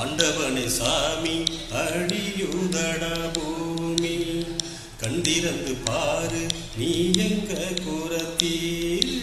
ஆண்டவனே சாமி அழியுதட பூமி கண்டிரந்து பாரு நீ எங்க குரத்தீர்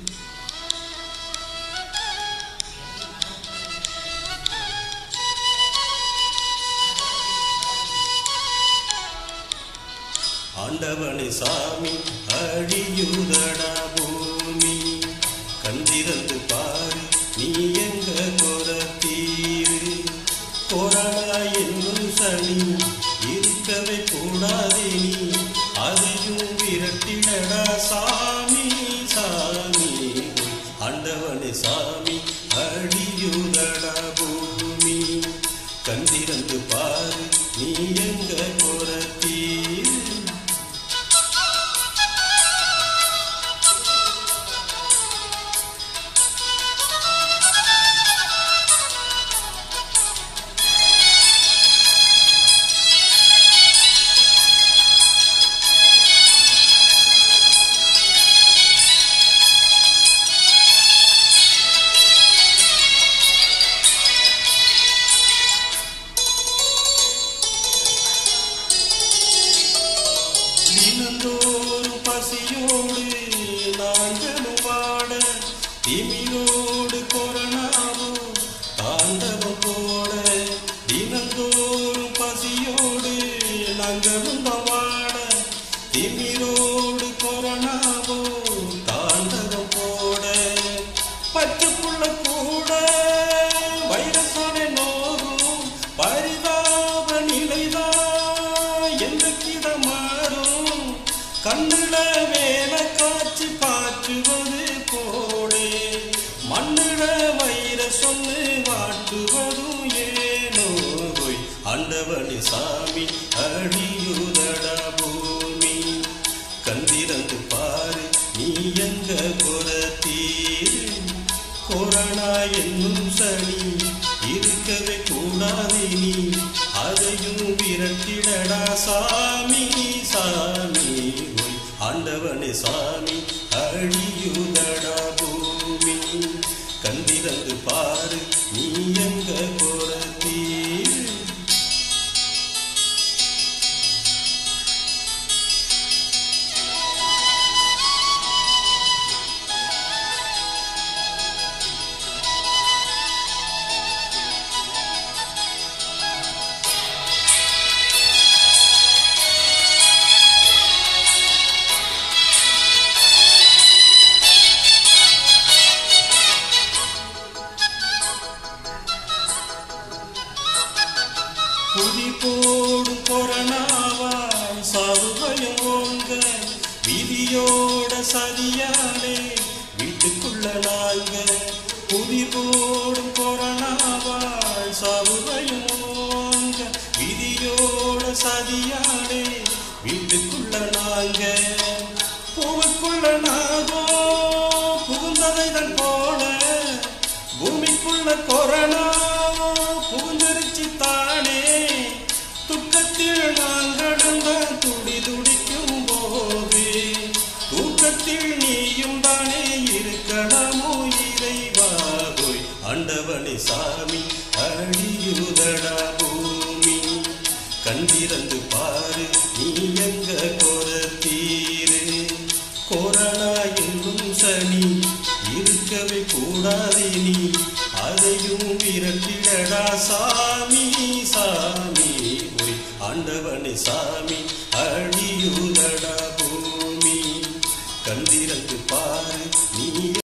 ஆண்டவனே சாமி அழியுதடா பூமி கண்டிரந்து பாரு நீ எங்க குரத்தீரு கொரோனா என்னும் சனி இருக்கவே கூடாதே நீ அதையும் விரட்டிடடா சாமி சாமி ஆண்டவனே சாமி அடியுதடா பூமி கண்டிரந்து பாரு நீ எங்க குரத்தீர் தினந்தோறும் பசியோடு நாங்களும் வாட திமிரோடு கொரோனாவோ தாண்டவம் போட தினந்தோறும் பசியோடு நாங்களும் வாட திமிரோடு கொரோனாவோ தாண்டவம் போட பச்சைப்புள்ள கூட வைரஸோட நோகும் பரிதாப நிலைதான் என்றைக்கிட மாறும் கண்ணுல வேலை காட்சி பாற்றுவது போலே மண்ணுல வயிற சொல்லு வாட்டுவதும் ஏனோ போய் ஆண்டவனி சாமி அடியுதடா பூமி கந்திரந்து பாரு நீ எங்க குரத்தீர் கொரோனா என்னும் சனி இருக்கவே கூடாதே நீ அதையும் விரட்டிடடா சாமி சாமி ஓய் ஆண்டவனே சாமி அழியுதடா பூமி கந்திரந்து பாரு நீ எங்க குரத்தீர் புதி போடும் கொரோனாவால் சாவுபயம் ஓங்க விதியோட சதியாலே வீட்டுக்குள்ள நாங்க புதி போடும் கொரோனாவால் சாவுபயம் ஓங்க விதியோட சதியாலே வீட்டுக்குள்ள நாங்க பூவுக்குள்ள நாகோ புகுந்ததை தன் போல பூமிக்குள்ள கொரோனா புகுந்திருச்சு தானே துக்கத்தில் நான் கடந்த துடி துடிக்கும் போது தூக்கத்தில் நீயும் தானே இருக்கணமோ இறைவாகோய் ஆண்டவனே சாமி அழியுதடா பூமி கண்டிரந்து பாரு நீ எங்க கொரத்தீரு கொரோனா என்னும் சனி இருக்கவே கூடாதே நீ அதையும் விரட்டிடடா சாமி சாமி ஓய் ஆண்டவனே சாமி அழியுதடா பூமி கந்திரந்து பாரு